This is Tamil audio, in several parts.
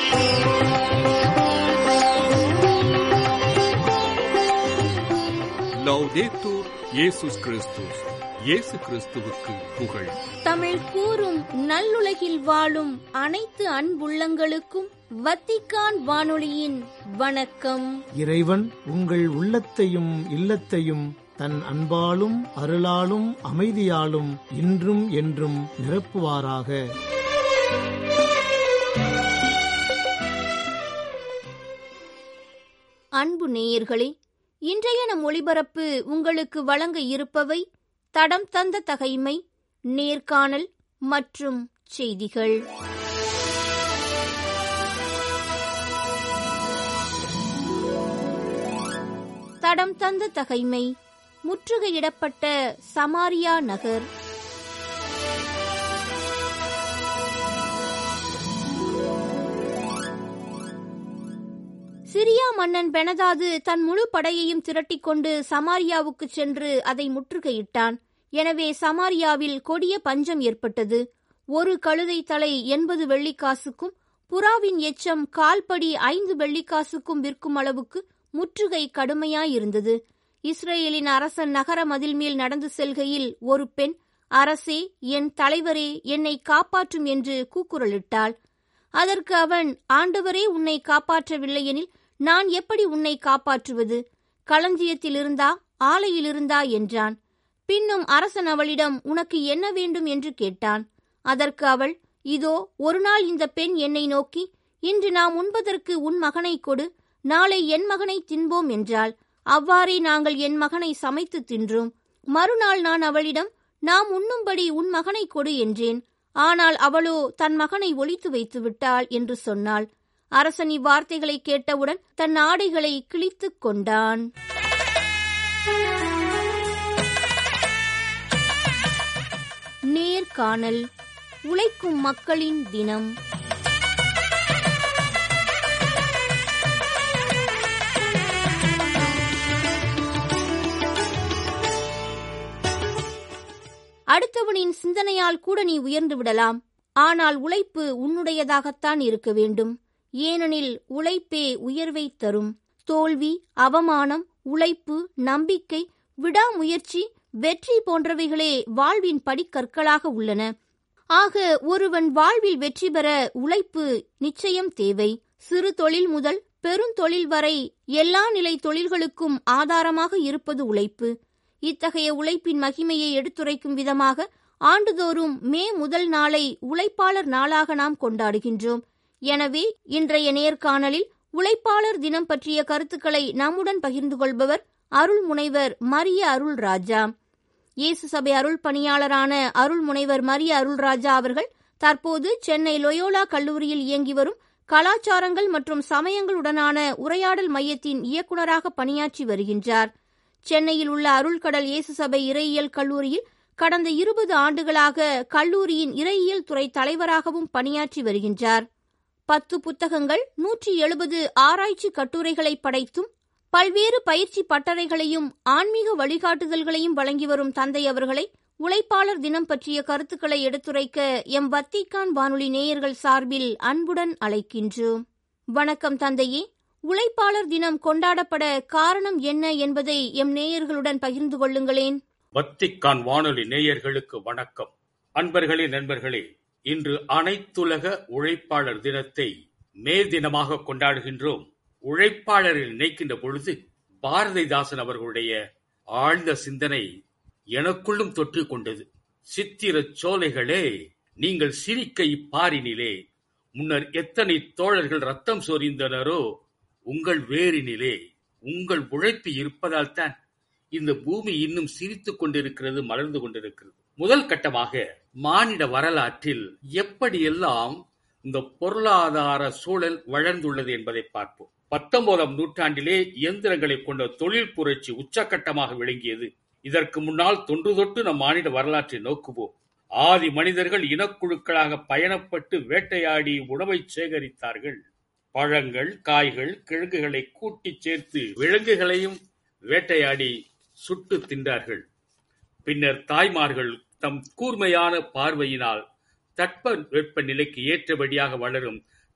லௌதேத்தூர் இயேசுஸ் கிறிஸ்துஸ் இயேசு கிறிஸ்துவுக்கு புகழ் தமிழ் கூறும் நல்லுலகில் வாழும் அனைத்து அன்புள்ளங்களுக்கும் வத்திக்கான் வானொலியின் வணக்கம் இறைவன் உங்கள் உள்ளத்தையும் இல்லத்தையும் தன் அன்பாலும் அருளாலும் அமைதியாலும் இன்றும் என்றும் நிரப்புவாராக அன்பு நேயர்களே இன்றைய நம் ஒளிபரப்பு உங்களுக்கு வழங்க இருப்பவை தடம் தந்த தகைமை நேர்காணல் மற்றும் செய்திகள் தடம் தந்த தகைமை முற்றுகையிடப்பட்ட சமாரியா நகர் சிரியா மன்னன் பெனதாது தன் முழு படையையும் திரட்டிக் கொண்டு சமாரியாவுக்கு சென்று அதை முற்றுகையிட்டான் எனவே சமாரியாவில் கொடிய பஞ்சம் ஏற்பட்டது ஒரு கழுதை தலை எண்பது வெள்ளிக்காசுக்கும் புறாவின் எச்சம் கால்படி ஐந்து வெள்ளிக்காசுக்கும் விற்கும் அளவுக்கு முற்றுகை கடுமையாயிருந்தது இஸ்ரேலின் அரசன் நகர மதில் மேல் நடந்து செல்கையில் ஒரு பெண் அரசே என் தலைவரே என்னை காப்பாற்றும் என்று கூக்குரலிட்டாள் அதற்கு அவன் ஆண்டவரே உன்னை காப்பாற்றவில்லையெனில் நான் எப்படி உன்னை காப்பாற்றுவது களஞ்சியத்திலிருந்தா ஆலையிலிருந்தா என்றான் பின்னும் அரசன் அவளிடம் உனக்கு என்ன வேண்டும் என்று கேட்டான் அதற்கு அவள் இதோ ஒரு நாள் இந்த பெண் என்னை நோக்கி இன்று நாம் உண்பதற்கு உன் மகனை கொடு நாளை என் மகனை தின்போம் என்றாள் அவ்வாறே நாங்கள் என் மகனை சமைத்து தின்றோம் மறுநாள் நான் அவளிடம் நாம் உண்ணும்படி உன் மகனை கொடு என்றேன் ஆனால் அவளோ தன் மகனை ஒளித்து வைத்து விட்டாள் என்று சொன்னாள் அரசன் இவ்வார்த்தைகளை கேட்டவுடன் தன் ஆடைகளை கிழித்துக் கொண்டான் நேர்காணல் உழைக்கும் மக்களின் தினம் அடுத்தவனின் சிந்தனையால் கூட நீ உயர்ந்து விடலாம் ஆனால் உழைப்பு உன்னுடையதாகத்தான் இருக்க வேண்டும் ஏனெனில் உழைப்பே உயர்வை தரும் தோல்வி அவமானம் உழைப்பு நம்பிக்கை விடாமுயற்சி வெற்றி போன்றவைகளே வாழ்வின் படிக்கற்களாக உள்ளன ஆக ஒருவன் வாழ்வில் வெற்றி பெற உழைப்பு நிச்சயம் தேவை சிறு தொழில் முதல் பெருந்தொழில் வரை எல்லா நிலை தொழில்களுக்கும் ஆதாரமாக இருப்பது உழைப்பு இத்தகைய உழைப்பின் மகிமையை எடுத்துரைக்கும் விதமாக ஆண்டுதோறும் மே முதல் நாளை உழைப்பாளர் நாளாக நாம் கொண்டாடுகின்றோம் எனவே இன்றைய நேர்காணலில் உழைப்பாளர் தினம் பற்றிய கருத்துக்களை நம்முடன் பகிர்ந்து கொள்பவர் அருள் முனைவர் மரிய அருள் ராஜா இயேசு சபை அருள் பணியாளரான அருள் முனைவர் மரிய அருள் ராஜா அவர்கள் தற்போது சென்னை லொயோலா கல்லூரியில் இயங்கி வரும் கலாச்சாரங்கள் மற்றும் சமயங்களுடனான உரையாடல் மையத்தின் இயக்குநராக பணியாற்றி வருகின்றார் சென்னையில் உள்ள அருள்கடல் இயேசு சபை இறையியல் கல்லூரியில் கடந்த இருபது ஆண்டுகளாக கல்லூரியின் இறையியல் துறை தலைவராகவும் பணியாற்றி வருகின்றார் பத்து புத்தகங்கள் நூற்றி எழுபது ஆராய்ச்சி கட்டுரைகளை படைத்தும் பல்வேறு பயிற்சி பட்டறைகளையும் ஆன்மீக வழிகாட்டுதல்களையும் வழங்கி வரும் தந்தை அவர்களை உழைப்பாளர் தினம் பற்றிய கருத்துக்களை எடுத்துரைக்க எம் வத்திக்கான் வானொலி நேயர்கள் சார்பில் அன்புடன் அழைக்கின்றோம் வணக்கம் தந்தையே உழைப்பாளர் தினம் கொண்டாடப்பட காரணம் என்ன என்பதை எம் நேயர்களுடன் பகிர்ந்து கொள்ளுங்களேன் வத்திக்கான் வானொலி நேயர்களுக்கு வணக்கம் அன்பர்களே நண்பர்களே இன்று அனைத்துலக உழைப்பாளர் தினத்தை மே தினமாக கொண்டாடுகின்றோம் உழைப்பாளரை நினைக்கின்ற பொழுது பாரதிதாசன் அவர்களுடைய ஆழ்ந்த சிந்தனை எனக்குள்ளும் தொற்று கொண்டது சித்திர சோலைகளே நீங்கள் சிரிக்க இப்பாரினிலே முன்னர் எத்தனை தோழர்கள் ரத்தம் சொரிந்தனரோ உங்கள் வேரினிலே உங்கள் உழைப்பு இருப்பதால் தான் இந்த பூமி இன்னும் சிரித்துக் கொண்டிருக்கிறது மலர்ந்து கொண்டிருக்கிறது முதல் கட்டமாக மானிட வரலாற்றில் எப்படியெல்லாம் இந்த பொருளாதார சூழல் வளர்ந்துள்ளது என்பதை பார்ப்போம் பத்தொன்பதாம் நூற்றாண்டிலே இயந்திரங்களை கொண்ட தொழில் புரட்சி உச்சக்கட்டமாக விளங்கியது இதற்கு முன்னால் தொன்று தொட்டு நம் மானிட வரலாற்றை நோக்குவோம் ஆதி மனிதர்கள் இனக்குழுக்களாக பயணப்பட்டு வேட்டையாடி உணவை சேகரித்தார்கள் பழங்கள் காய்கள் கிழங்குகளை கூட்டிச் சேர்த்து விலங்குகளையும் வேட்டையாடி சுட்டு தின்றார்கள் பின்னர் தாய்மார்கள் தம் கூர்மையான பார்வையினால் தட்ப வெப்ப நிலைக்கு ஏற்றபடியாக வளரும்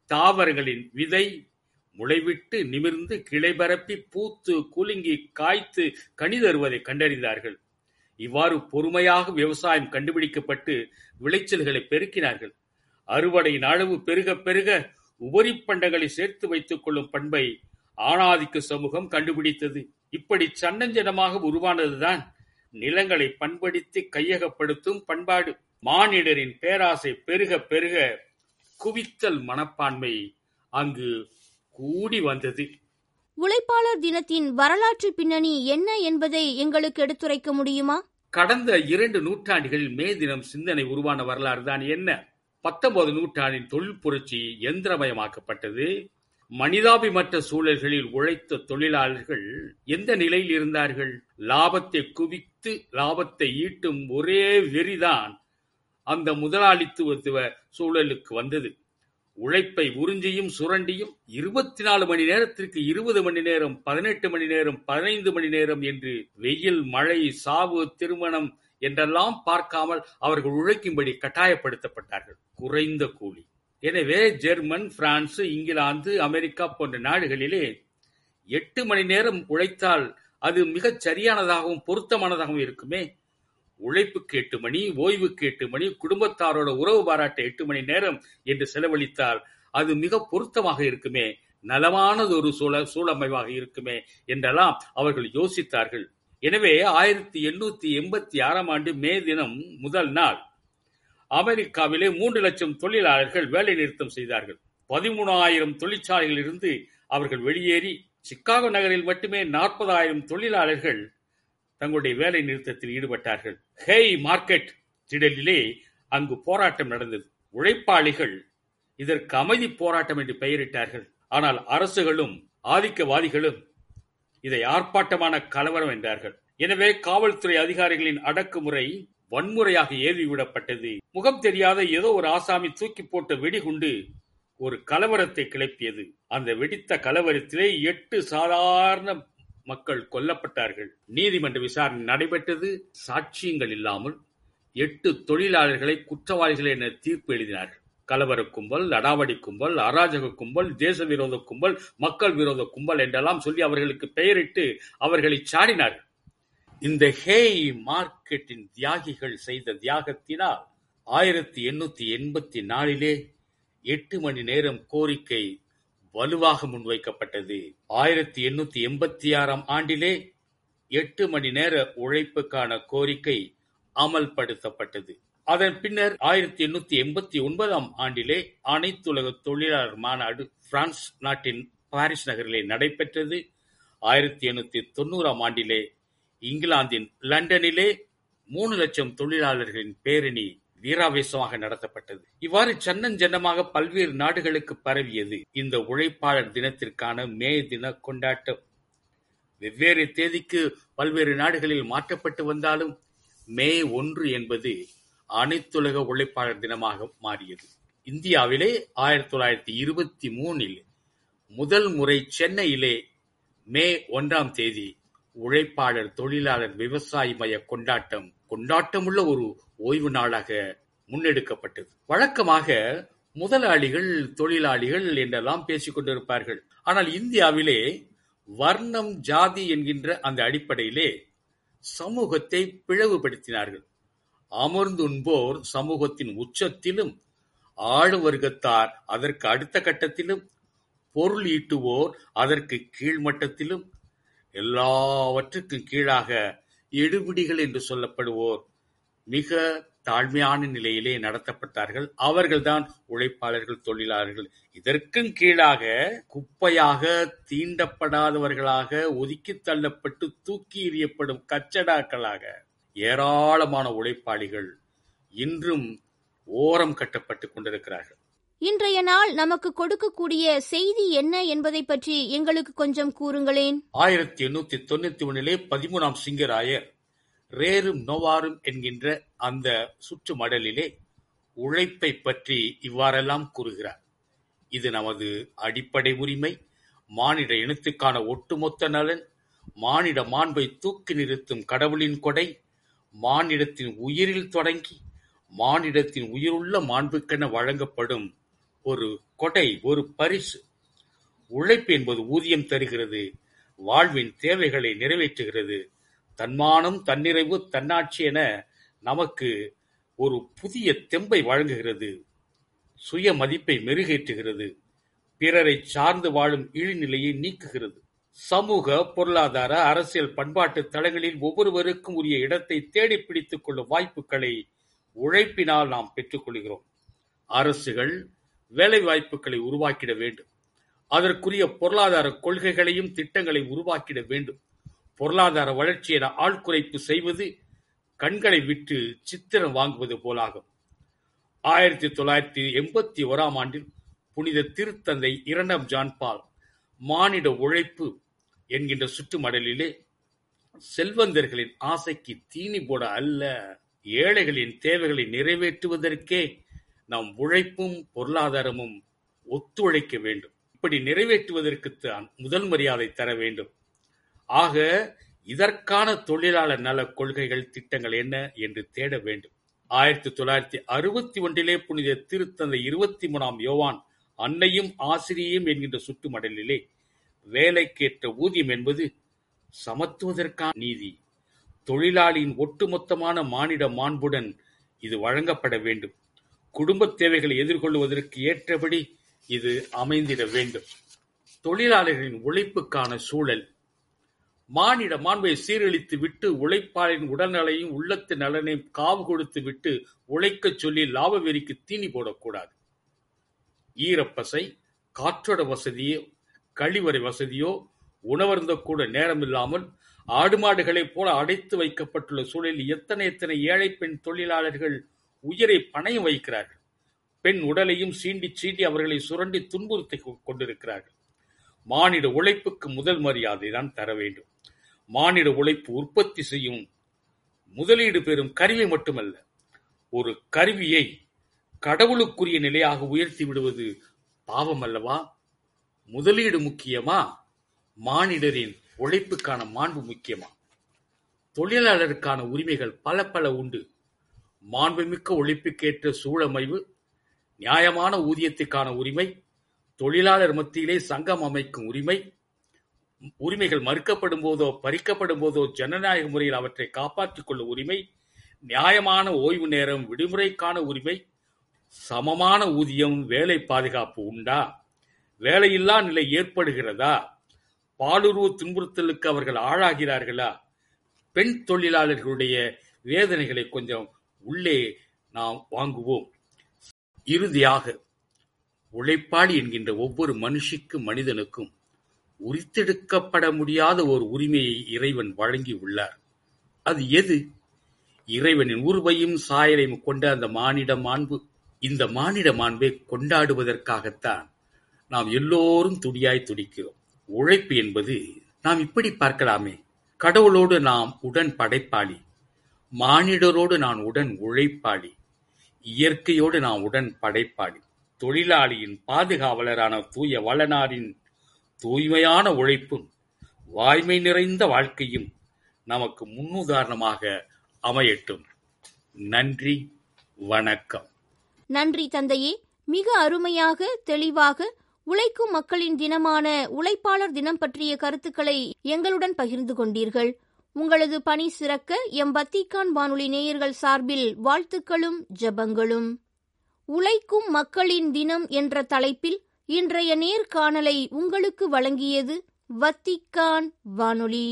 தாவரங்களின் விதை முளைவிட்டு நிமிர்ந்து கிளை பரப்பி பூத்து குலுங்கி காய்த்து கனி தருவதை கண்டறிந்தார்கள் இவ்வாறு பொறுமையாக விவசாயம் கண்டுபிடிக்கப்பட்டு விளைச்சல்களை பெருக்கினார்கள் அறுவடையின் அளவு பெருக பெருக உபரிப் பண்டங்களை சேர்த்து வைத்துக் கொள்ளும் பண்பை ஆணாதிக்க சமூகம் கண்டுபிடித்தது இப்படி சன்னஞ்சனமாக உருவானதுதான் நிலங்களை பண்படுத்தி கையகப்படுத்தும் பண்பாடு மானிடரின் பேராசை பெருக பெருக குவித்தல் மனப்பான்மை அங்கு கூடி வந்தது உழைப்பாளர் தினத்தின் வரலாற்று பின்னணி என்ன என்பதை எங்களுக்கு எடுத்துரைக்க முடியுமா கடந்த இரண்டு நூற்றாண்டுகளில் மே தினம் சிந்தனை உருவான வரலாறு தான் என்ன பத்தொன்பது நூற்றாண்டின் தொழில் புரட்சி எந்திரமயமாக்கப்பட்டது மனிதாபிமற்ற சூழல்களில் உழைத்த தொழிலாளர்கள் எந்த நிலையில் இருந்தார்கள் லாபத்தை குவித்து லாபத்தை ஈட்டும் ஒரே வெறிதான் அந்த முதலாளித்துவத்துவ சூழலுக்கு வந்தது உழைப்பை உறிஞ்சியும் சுரண்டியும் இருபத்தி நாலு மணி நேரத்திற்கு இருபது மணி நேரம் பதினெட்டு மணி நேரம் பதினைந்து மணி நேரம் என்று வெயில் மழை சாவு திருமணம் என்றெல்லாம் பார்க்காமல் அவர்கள் உழைக்கும்படி கட்டாயப்படுத்தப்பட்டார்கள் குறைந்த கூலி எனவே ஜெர்மன் பிரான்ஸ் இங்கிலாந்து அமெரிக்கா போன்ற நாடுகளிலே எட்டு மணி நேரம் உழைத்தால் அது மிகச் சரியானதாகவும் பொருத்தமானதாகவும் இருக்குமே உழைப்புக்கு எட்டு மணி ஓய்வுக்கு எட்டு மணி குடும்பத்தாரோட உறவு பாராட்ட எட்டு மணி நேரம் என்று செலவழித்தால் அது மிக பொருத்தமாக இருக்குமே நலமானது ஒரு சூழ சூழமைவாக இருக்குமே என்றெல்லாம் அவர்கள் யோசித்தார்கள் எனவே ஆயிரத்தி எண்ணூத்தி எண்பத்தி ஆறாம் ஆண்டு மே தினம் முதல் நாள் அமெரிக்காவிலே மூன்று லட்சம் தொழிலாளர்கள் வேலை நிறுத்தம் செய்தார்கள் பதிமூணாயிரம் தொழிற்சாலைகளில் இருந்து அவர்கள் வெளியேறி சிக்காகோ நகரில் மட்டுமே நாற்பதாயிரம் தொழிலாளர்கள் தங்களுடைய வேலை நிறுத்தத்தில் ஈடுபட்டார்கள் ஹேய் மார்க்கெட் திடலிலே அங்கு போராட்டம் நடந்தது உழைப்பாளிகள் இதற்கு அமைதி போராட்டம் என்று பெயரிட்டார்கள் ஆனால் அரசுகளும் ஆதிக்கவாதிகளும் இதை ஆர்ப்பாட்டமான கலவரம் என்றார்கள் எனவே காவல்துறை அதிகாரிகளின் அடக்குமுறை வன்முறையாக ஏவிவிடப்பட்டது முகம் தெரியாத ஏதோ ஒரு ஆசாமி தூக்கி போட்ட வெடிகுண்டு ஒரு கலவரத்தை கிளப்பியது அந்த வெடித்த கலவரத்திலே எட்டு சாதாரண மக்கள் கொல்லப்பட்டார்கள் நீதிமன்ற விசாரணை நடைபெற்றது சாட்சியங்கள் இல்லாமல் எட்டு தொழிலாளர்களை குற்றவாளிகள் என தீர்ப்பு எழுதினார்கள் கலவர கும்பல் அடாவடி கும்பல் அராஜக கும்பல் தேச விரோத கும்பல் மக்கள் விரோத கும்பல் என்றெல்லாம் சொல்லி அவர்களுக்கு பெயரிட்டு அவர்களை சாடினார்கள் இந்த ஹேய் மார்க்கெட்டின் தியாகிகள் செய்த தியாகத்தினால் ஆயிரத்தி எண்ணூத்தி எண்பத்தி நாலிலே எட்டு மணி நேரம் கோரிக்கை வலுவாக முன்வைக்கப்பட்டது ஆயிரத்தி எண்ணூத்தி எண்பத்தி ஆறாம் ஆண்டிலே எட்டு மணி நேர உழைப்புக்கான கோரிக்கை அமல்படுத்தப்பட்டது அதன் பின்னர் ஆயிரத்தி எண்ணூத்தி எண்பத்தி ஒன்பதாம் ஆண்டிலே அனைத்துலக தொழிலாளர் மாநாடு பிரான்ஸ் நாட்டின் பாரிஸ் நகரிலே நடைபெற்றது ஆயிரத்தி எண்ணூத்தி தொண்ணூறாம் ஆண்டிலே இங்கிலாந்தின் லண்டனிலே மூணு லட்சம் தொழிலாளர்களின் பேரணி வீராவேசமாக நடத்தப்பட்டது இவ்வாறு சன்னஞ்சன்னமாக பல்வேறு நாடுகளுக்கு பரவியது இந்த உழைப்பாளர் தினத்திற்கான மே தின கொண்டாட்டம் வெவ்வேறு தேதிக்கு பல்வேறு நாடுகளில் மாற்றப்பட்டு வந்தாலும் மே ஒன்று என்பது அனைத்துலக உழைப்பாளர் தினமாக மாறியது இந்தியாவிலே ஆயிரத்தி தொள்ளாயிரத்தி இருபத்தி மூணில் முதல் முறை சென்னையிலே மே ஒன்றாம் தேதி உழைப்பாளர் தொழிலாளர் விவசாய மய கொண்டாட்டம் கொண்டாட்டமுள்ள ஒரு ஓய்வு நாளாக முன்னெடுக்கப்பட்டது வழக்கமாக முதலாளிகள் தொழிலாளிகள் என்றெல்லாம் பேசிக் கொண்டிருப்பார்கள் ஆனால் இந்தியாவிலே வர்ணம் ஜாதி என்கின்ற அந்த அடிப்படையிலே சமூகத்தை பிளவுபடுத்தினார்கள் அமர்ந்துண்போர் சமூகத்தின் உச்சத்திலும் ஆளு வர்க்கத்தார் அதற்கு அடுத்த கட்டத்திலும் பொருள் ஈட்டுவோர் அதற்கு கீழ்மட்டத்திலும் எல்லாவற்றுக்கும் கீழாக எடுபிடிகள் என்று சொல்லப்படுவோர் மிக தாழ்மையான நிலையிலே நடத்தப்பட்டார்கள் அவர்கள்தான் உழைப்பாளர்கள் தொழிலாளர்கள் இதற்கும் கீழாக குப்பையாக தீண்டப்படாதவர்களாக ஒதுக்கி தள்ளப்பட்டு தூக்கி எறியப்படும் கச்சடாக்களாக ஏராளமான உழைப்பாளிகள் இன்றும் ஓரம் கட்டப்பட்டுக் கொண்டிருக்கிறார்கள் இன்றைய நாள் நமக்கு கொடுக்கக்கூடிய செய்தி என்ன என்பதை பற்றி எங்களுக்கு கொஞ்சம் கூறுங்களேன் ஆயிரத்தி எண்ணூத்தி தொண்ணூத்தி ஒன்னிலே பதிமூணாம் சிங்கராயர் ரேரும் நோவாரும் என்கின்ற அந்த சுற்று மடலிலே உழைப்பை பற்றி இவ்வாறெல்லாம் கூறுகிறார் இது நமது அடிப்படை உரிமை மானிட இனத்துக்கான ஒட்டுமொத்த நலன் மானிட மாண்பை தூக்கி நிறுத்தும் கடவுளின் கொடை மானிடத்தின் உயிரில் தொடங்கி மானிடத்தின் உயிருள்ள மாண்புக்கென வழங்கப்படும் ஒரு கொடை ஒரு பரிசு உழைப்பு என்பது ஊதியம் தருகிறது வாழ்வின் தேவைகளை நிறைவேற்றுகிறது தன்மானம் தன்னிறைவு தன்னாட்சி என நமக்கு ஒரு புதிய தெம்பை வழங்குகிறது சுய மதிப்பை மெருகேற்றுகிறது பிறரை சார்ந்து வாழும் இழிநிலையை நீக்குகிறது சமூக பொருளாதார அரசியல் பண்பாட்டு தளங்களில் ஒவ்வொருவருக்கும் உரிய இடத்தை தேடி பிடித்துக் கொள்ளும் வாய்ப்புகளை உழைப்பினால் நாம் பெற்றுக்கொள்கிறோம் அரசுகள் வேலை வாய்ப்புகளை உருவாக்கிட வேண்டும் அதற்குரிய பொருளாதார கொள்கைகளையும் திட்டங்களை உருவாக்கிட வேண்டும் பொருளாதார வளர்ச்சி என ஆள்குறைப்பு செய்வது கண்களை விட்டு சித்திரம் வாங்குவது போலாகும் ஆயிரத்தி தொள்ளாயிரத்தி எண்பத்தி ஓராம் ஆண்டில் புனித திருத்தந்தை இரண்டாம் ஜான் பால் மானிட உழைப்பு என்கின்ற சுற்றுமடலிலே செல்வந்தர்களின் ஆசைக்கு தீனி போட அல்ல ஏழைகளின் தேவைகளை நிறைவேற்றுவதற்கே நாம் உழைப்பும் பொருளாதாரமும் ஒத்துழைக்க வேண்டும் இப்படி நிறைவேற்றுவதற்குத்தான் முதல் மரியாதை தர வேண்டும் ஆக இதற்கான தொழிலாளர் நல கொள்கைகள் திட்டங்கள் என்ன என்று தேட வேண்டும் ஆயிரத்தி தொள்ளாயிரத்தி அறுபத்தி ஒன்றிலே புனித திருத்தந்தை இருபத்தி மூணாம் யோவான் அன்னையும் ஆசிரியையும் என்கின்ற சுற்றுமடலிலே வேலைக்கேற்ற ஊதியம் என்பது சமத்துவதற்கான நீதி தொழிலாளியின் ஒட்டுமொத்தமான மானிட மாண்புடன் இது வழங்கப்பட வேண்டும் குடும்ப தேவைகளை எதிர்கொள்வதற்கு ஏற்றபடி இது அமைந்திட வேண்டும் தொழிலாளர்களின் உழைப்புக்கான சூழல் மானிட மாண்பை சீரழித்து விட்டு உழைப்பாளின் உடல்நலையும் உள்ளத்து நலனையும் காவு கொடுத்து விட்டு உழைக்கச் சொல்லி லாப வெறிக்கு தீனி போடக்கூடாது ஈரப்பசை காற்றோட வசதியோ கழிவறை வசதியோ உணவருந்த கூட நேரமில்லாமல் ஆடு மாடுகளைப் போல அடைத்து வைக்கப்பட்டுள்ள சூழலில் எத்தனை எத்தனை ஏழை பெண் தொழிலாளர்கள் உயிரை பணையம் வைக்கிறார்கள் பெண் உடலையும் சீண்டி சீண்டி அவர்களை சுரண்டி துன்புறுத்தி கொண்டிருக்கிறார்கள் மானிட உழைப்புக்கு முதல் மரியாதை தான் தர வேண்டும் மானிட உழைப்பு உற்பத்தி செய்யும் முதலீடு பெறும் கருவி மட்டுமல்ல ஒரு கருவியை கடவுளுக்குரிய நிலையாக உயர்த்தி விடுவது பாவம் அல்லவா முதலீடு முக்கியமா மானிடரின் உழைப்புக்கான மாண்பு முக்கியமா தொழிலாளருக்கான உரிமைகள் பல பல உண்டு மாண்புமிக்க உழைப்புக்கேற்ற சூழமைவு நியாயமான ஊதியத்துக்கான உரிமை தொழிலாளர் மத்தியிலே சங்கம் அமைக்கும் உரிமை உரிமைகள் மறுக்கப்படும் போதோ பறிக்கப்படும் போதோ ஜனநாயக முறையில் அவற்றை காப்பாற்றிக் கொள்ளும் உரிமை நியாயமான ஓய்வு நேரம் விடுமுறைக்கான உரிமை சமமான ஊதியம் வேலை பாதுகாப்பு உண்டா வேலையில்லா நிலை ஏற்படுகிறதா பாலுருவ துன்புறுத்தலுக்கு அவர்கள் ஆளாகிறார்களா பெண் தொழிலாளர்களுடைய வேதனைகளை கொஞ்சம் உள்ளே நாம் வாங்குவோம் இறுதியாக உழைப்பாளி என்கின்ற ஒவ்வொரு மனுஷிக்கும் மனிதனுக்கும் உரித்தெடுக்கப்பட முடியாத ஒரு உரிமையை இறைவன் வழங்கி உள்ளார் அது எது இறைவனின் உருவையும் சாயலையும் கொண்ட அந்த மானிட மாண்பு இந்த மானிட மாண்பை கொண்டாடுவதற்காகத்தான் நாம் எல்லோரும் துடியாய் துடிக்கிறோம் உழைப்பு என்பது நாம் இப்படி பார்க்கலாமே கடவுளோடு நாம் உடன் படைப்பாளி மானிடரோடு நான் உடன் உழைப்பாளி இயற்கையோடு நான் உடன் படைப்பாளி தொழிலாளியின் பாதுகாவலரான தூய வளனாரின் தூய்மையான உழைப்பும் வாய்மை நிறைந்த வாழ்க்கையும் நமக்கு முன்னுதாரணமாக அமையட்டும் நன்றி வணக்கம் நன்றி தந்தையே மிக அருமையாக தெளிவாக உழைக்கும் மக்களின் தினமான உழைப்பாளர் தினம் பற்றிய கருத்துக்களை எங்களுடன் பகிர்ந்து கொண்டீர்கள் உங்களது பணி சிறக்க எம் பத்திகான் வானொலி நேயர்கள் சார்பில் வாழ்த்துக்களும் ஜெபங்களும் உழைக்கும் மக்களின் தினம் என்ற தலைப்பில் இன்றைய நேர்காணலை உங்களுக்கு வழங்கியது வத்திக்கான் வானொலி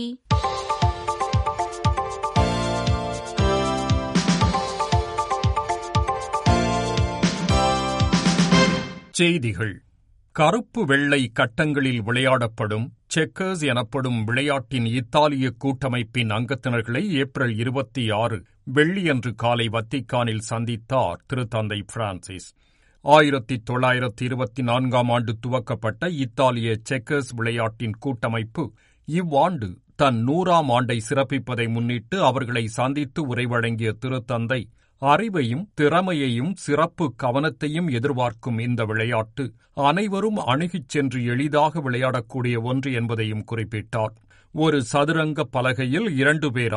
செய்திகள் கருப்பு வெள்ளை கட்டங்களில் விளையாடப்படும் செக்கர்ஸ் எனப்படும் விளையாட்டின் இத்தாலிய கூட்டமைப்பின் அங்கத்தினர்களை ஏப்ரல் இருபத்தி ஆறு வெள்ளியன்று காலை வத்திக்கானில் சந்தித்தார் திருத்தந்தை பிரான்சிஸ் ஆயிரத்தி தொள்ளாயிரத்தி இருபத்தி நான்காம் ஆண்டு துவக்கப்பட்ட இத்தாலிய செக்கர்ஸ் விளையாட்டின் கூட்டமைப்பு இவ்வாண்டு தன் நூறாம் ஆண்டை சிறப்பிப்பதை முன்னிட்டு அவர்களை சந்தித்து உரை வழங்கிய திருத்தந்தை அறிவையும் திறமையையும் சிறப்பு கவனத்தையும் எதிர்பார்க்கும் இந்த விளையாட்டு அனைவரும் அணுகிச் சென்று எளிதாக விளையாடக்கூடிய ஒன்று என்பதையும் குறிப்பிட்டார் ஒரு சதுரங்க பலகையில் இரண்டு பேரால்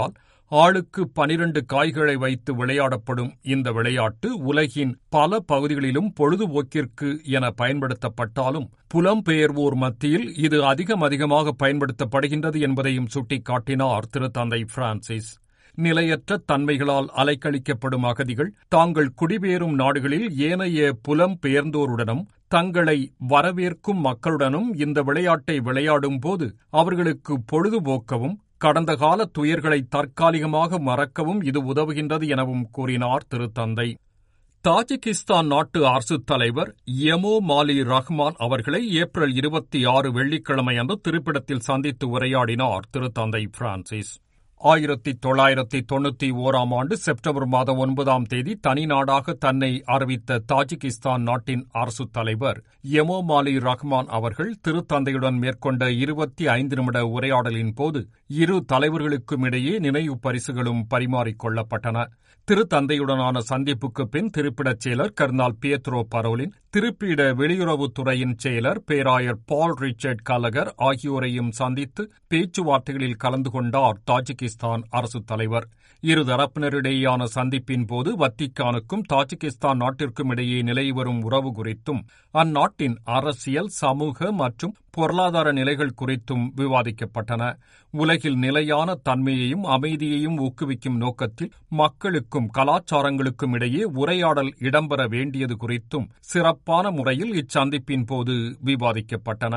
ஆளுக்கு பனிரண்டு காய்களை வைத்து விளையாடப்படும் இந்த விளையாட்டு உலகின் பல பகுதிகளிலும் பொழுதுபோக்கிற்கு என பயன்படுத்தப்பட்டாலும் புலம்பெயர்வோர் மத்தியில் இது அதிகம் அதிகமாக பயன்படுத்தப்படுகின்றது என்பதையும் சுட்டிக்காட்டினார் திருத்தந்தை பிரான்சிஸ் நிலையற்ற தன்மைகளால் அலைக்கழிக்கப்படும் அகதிகள் தாங்கள் குடிபெயரும் நாடுகளில் ஏனைய புலம்பெயர்ந்தோருடனும் தங்களை வரவேற்கும் மக்களுடனும் இந்த விளையாட்டை விளையாடும் போது அவர்களுக்கு பொழுதுபோக்கவும் கடந்த கால துயர்களை தற்காலிகமாக மறக்கவும் இது உதவுகின்றது எனவும் கூறினார் திருத்தந்தை தாஜிகிஸ்தான் நாட்டு அரசுத் தலைவர் எமோ மாலி ரஹ்மான் அவர்களை ஏப்ரல் இருபத்தி ஆறு வெள்ளிக்கிழமை அன்று திருப்பிடத்தில் சந்தித்து உரையாடினார் திருத்தந்தை பிரான்சிஸ் ஆயிரத்தி தொள்ளாயிரத்தி தொண்ணூத்தி ஓராம் ஆண்டு செப்டம்பர் மாதம் ஒன்பதாம் தேதி தனி நாடாக தன்னை அறிவித்த தாஜிகிஸ்தான் நாட்டின் அரசுத் தலைவர் எமோமாலி ரஹ்மான் அவர்கள் திருத்தந்தையுடன் மேற்கொண்ட இருபத்தி ஐந்து நிமிட உரையாடலின் போது இரு தலைவர்களுக்கும் இடையே நினைவு பரிசுகளும் பரிமாறிக்கொள்ளப்பட்டன திருத்தந்தையுடனான சந்திப்புக்கு பின் திருப்பிடச் செயலர் கர்னால் பியத்ரோ பரோலின் திருப்பிட வெளியுறவுத்துறையின் செயலர் பேராயர் பால் ரிச்சர்ட் கலகர் ஆகியோரையும் சந்தித்து பேச்சுவார்த்தைகளில் கலந்து கொண்டார் தாஜிகிஸ்தான் அரசுத் தலைவர் இருதரப்பினரிடையேயான சந்திப்பின் போது வத்திக்கானுக்கும் தாஜிகிஸ்தான் நாட்டிற்கும் இடையே நிலை வரும் உறவு குறித்தும் அந்நாட்டின் அரசியல் சமூக மற்றும் பொருளாதார நிலைகள் குறித்தும் விவாதிக்கப்பட்டன உலகில் நிலையான தன்மையையும் அமைதியையும் ஊக்குவிக்கும் நோக்கத்தில் மக்களுக்கும் கலாச்சாரங்களுக்கும் இடையே உரையாடல் இடம்பெற வேண்டியது குறித்தும் சிறப்பான முறையில் இச்சந்திப்பின் போது விவாதிக்கப்பட்டன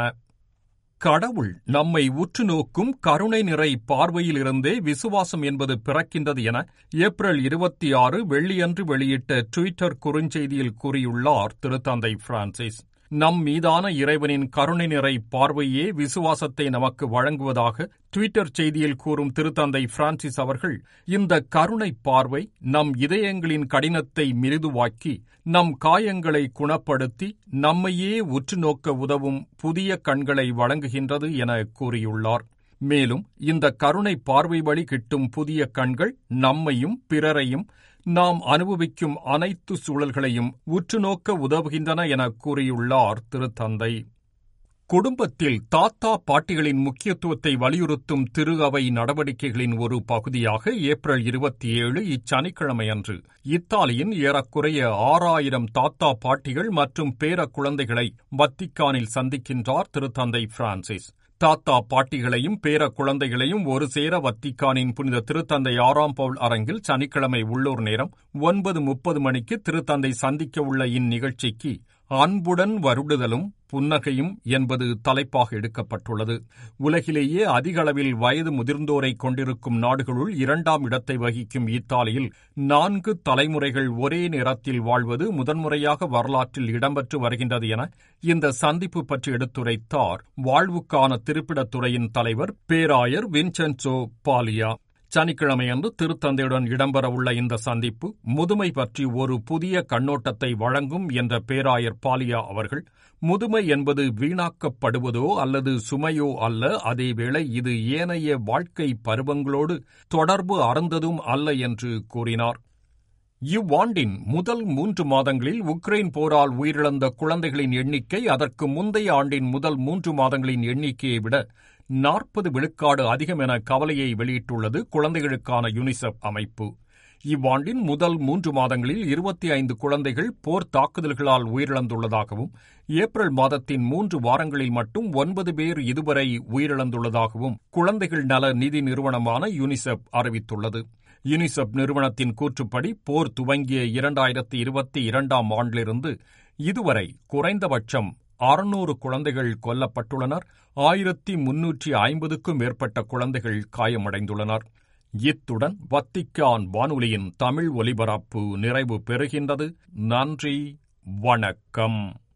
கடவுள் நம்மை உற்று நோக்கும் கருணை நிறை பார்வையிலிருந்தே விசுவாசம் என்பது பிறக்கின்றது என ஏப்ரல் இருபத்தி ஆறு வெள்ளியன்று வெளியிட்ட டுவிட்டர் குறுஞ்செய்தியில் கூறியுள்ளார் திருத்தந்தை பிரான்சிஸ் நம் மீதான இறைவனின் கருணை நிறை பார்வையே விசுவாசத்தை நமக்கு வழங்குவதாக டுவிட்டர் செய்தியில் கூறும் திருத்தந்தை பிரான்சிஸ் அவர்கள் இந்த கருணை பார்வை நம் இதயங்களின் கடினத்தை மிருதுவாக்கி நம் காயங்களை குணப்படுத்தி நம்மையே உற்று நோக்க உதவும் புதிய கண்களை வழங்குகின்றது என கூறியுள்ளார் மேலும் இந்த கருணை பார்வை வழி கிட்டும் புதிய கண்கள் நம்மையும் பிறரையும் நாம் அனுபவிக்கும் அனைத்து சூழல்களையும் உற்றுநோக்க உதவுகின்றன என கூறியுள்ளார் திருத்தந்தை குடும்பத்தில் தாத்தா பாட்டிகளின் முக்கியத்துவத்தை வலியுறுத்தும் திரு அவை நடவடிக்கைகளின் ஒரு பகுதியாக ஏப்ரல் இருபத்தி ஏழு இச்சனிக்கிழமை அன்று இத்தாலியின் ஏறக்குறைய ஆறாயிரம் தாத்தா பாட்டிகள் மற்றும் பேர குழந்தைகளை வத்திக்கானில் சந்திக்கின்றார் திருத்தந்தை பிரான்சிஸ் தாத்தா பாட்டிகளையும் பேர குழந்தைகளையும் ஒரு சேர வத்திக்கானின் புனித திருத்தந்தை ஆறாம் பவுல் அரங்கில் சனிக்கிழமை உள்ளூர் நேரம் ஒன்பது முப்பது மணிக்கு திருத்தந்தை சந்திக்க உள்ள இந்நிகழ்ச்சிக்கு அன்புடன் வருடுதலும் புன்னகையும் என்பது தலைப்பாக எடுக்கப்பட்டுள்ளது உலகிலேயே அதிக அளவில் வயது முதிர்ந்தோரை கொண்டிருக்கும் நாடுகளுள் இரண்டாம் இடத்தை வகிக்கும் இத்தாலியில் நான்கு தலைமுறைகள் ஒரே நேரத்தில் வாழ்வது முதன்முறையாக வரலாற்றில் இடம்பெற்று வருகின்றது என இந்த சந்திப்பு பற்றி எடுத்துரைத்தார் வாழ்வுக்கான திருப்பிடத்துறையின் தலைவர் பேராயர் வின்சென்சோ பாலியா சனிக்கிழமையன்று திருத்தந்தையுடன் இடம்பெறவுள்ள இந்த சந்திப்பு முதுமை பற்றி ஒரு புதிய கண்ணோட்டத்தை வழங்கும் என்ற பேராயர் பாலியா அவர்கள் முதுமை என்பது வீணாக்கப்படுவதோ அல்லது சுமையோ அல்ல அதேவேளை இது ஏனைய வாழ்க்கை பருவங்களோடு தொடர்பு அறந்ததும் அல்ல என்று கூறினார் இவ்வாண்டின் முதல் மூன்று மாதங்களில் உக்ரைன் போரால் உயிரிழந்த குழந்தைகளின் எண்ணிக்கை அதற்கு முந்தைய ஆண்டின் முதல் மூன்று மாதங்களின் எண்ணிக்கையை விட நாற்பது விழுக்காடு அதிகம் என கவலையை வெளியிட்டுள்ளது குழந்தைகளுக்கான யுனிசெஃப் அமைப்பு இவ்வாண்டின் முதல் மூன்று மாதங்களில் இருபத்தி ஐந்து குழந்தைகள் போர் தாக்குதல்களால் உயிரிழந்துள்ளதாகவும் ஏப்ரல் மாதத்தின் மூன்று வாரங்களில் மட்டும் ஒன்பது பேர் இதுவரை உயிரிழந்துள்ளதாகவும் குழந்தைகள் நல நிதி நிறுவனமான யுனிசெஃப் அறிவித்துள்ளது யுனிசெஃப் நிறுவனத்தின் கூற்றுப்படி போர் துவங்கிய இரண்டாயிரத்தி இருபத்தி இரண்டாம் ஆண்டிலிருந்து இதுவரை குறைந்தபட்சம் அறுநூறு குழந்தைகள் கொல்லப்பட்டுள்ளனர் ஆயிரத்தி முன்னூற்றி ஐம்பதுக்கும் மேற்பட்ட குழந்தைகள் காயமடைந்துள்ளனர் இத்துடன் வத்திக்கான் வானொலியின் தமிழ் ஒலிபரப்பு நிறைவு பெறுகின்றது நன்றி வணக்கம்